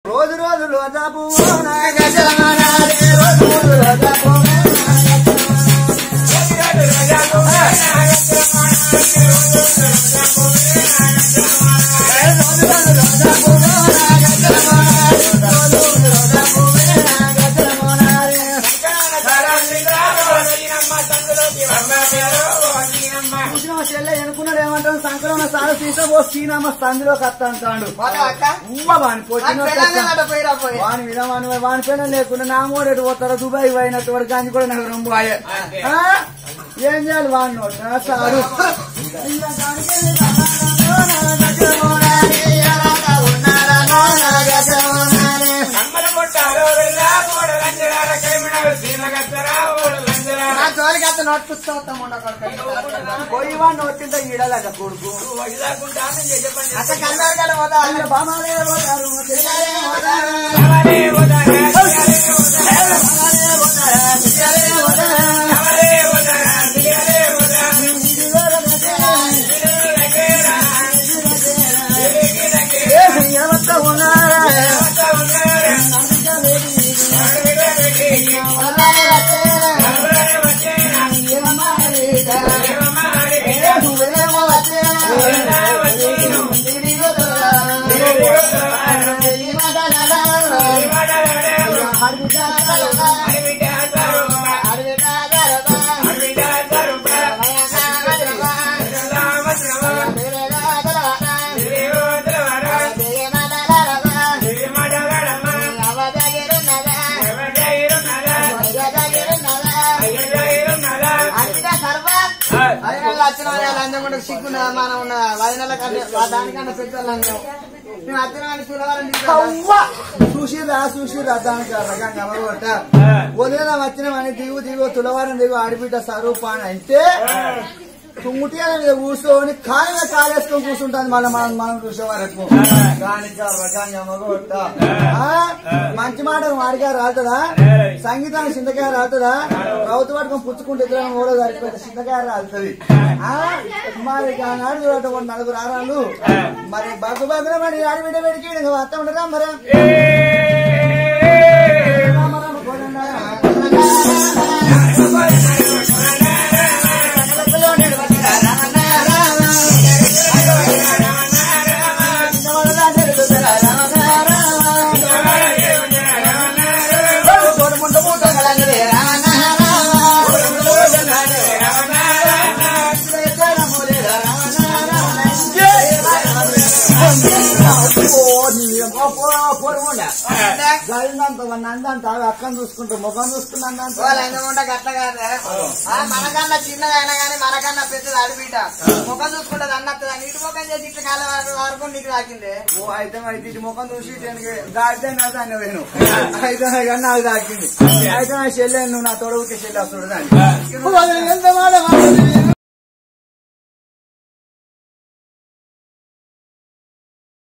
రోజు రోజు రోజా పువ్వు నా గజమానారే, రోజు రోజు రోజా పువ్వు చూసిన చెల్లె ఎనుకున్నాడు ఏమంటాడు సంక్రమణ సాగు తీసబో సీనమ్మ సందులో కత్త అంటాడు ఉవ్వ వాని పోచిన వాని మీద వాని వాని పైన లేకుండా నా మూడేటు పోతారు దుబాయ్ పోయినట్టు వాడు గాంధీ కూడా నగరం పోయే ఆ? ఏం చేయాలి వాడిని నోట సారు పోయి వాడిని వచ్చింటే ఈడలేక కొడుకు అల్ల బామాలే పోతారు తిరగాలే పోతారు ఏ ఎవరితో ఉన్నారా సిగ్గున్నా మనం ఉన్న వదినల కన్నా దానికన్నా పెద్దోళ్ళంగా మేము అత్తనాన్ని పిలవాలని అవ్వా! చూసిర్రా చూసిర్రా దానికి రకంగా అమరగొట్ట వదిలేదా వచ్చినామని దిగు దిగు తులవారం దిగు ఆడిబిడ్డ స్వరూప అని అంటే తుమ్ముటియాల మీద కూర్చొని కాళ్ళ కాలేసుకొని కూర్చుంటాను మళ్ళీ మనం మనం చూసే వరకు దానికి రకంగా అమరగొట్ట మంచి మాట వాడిగా రావుతుందా సంగీతానికి చింతకాయ రావుతుందా రౌతు పట్టుకొని పుచ్చుకుంటే ఇద్దరు కూడా సరిపోతే చింతకాయ రాలుతుంది మరి నాడు చూడటం నలుగురు ఆరాలు మరి బగ్గు బగ్గున మరి ఆడిబిడ్డ పెడికి ఇంకా వస్తా ఉండరా మరి నందంత అక్కని చూసుకుంటూ ముఖం చూసుకున్నంత వాళ్ళు ఎందుకుంటే గట్ల కాదు ఆ, మనకన్నా చిన్నదైనా కానీ మనకన్నా పెద్దది అడిబిట ముఖం చూసుకుంటది అన్నత్తదా నీటి ముఖం చేసి ఇట్లా కాలం వరకు నీకు తాకింది ఓ అయితే అయితే ఇటు ముఖం చూసి గాడితే నా దాన్ని వేను అయితే కానీ నాకు తాకింది అయితే నా చెల్లె నువ్వు నా తొడవుకి చెల్లి వస్తుడు దాన్ని ఎంత మాట మాట్లాడింది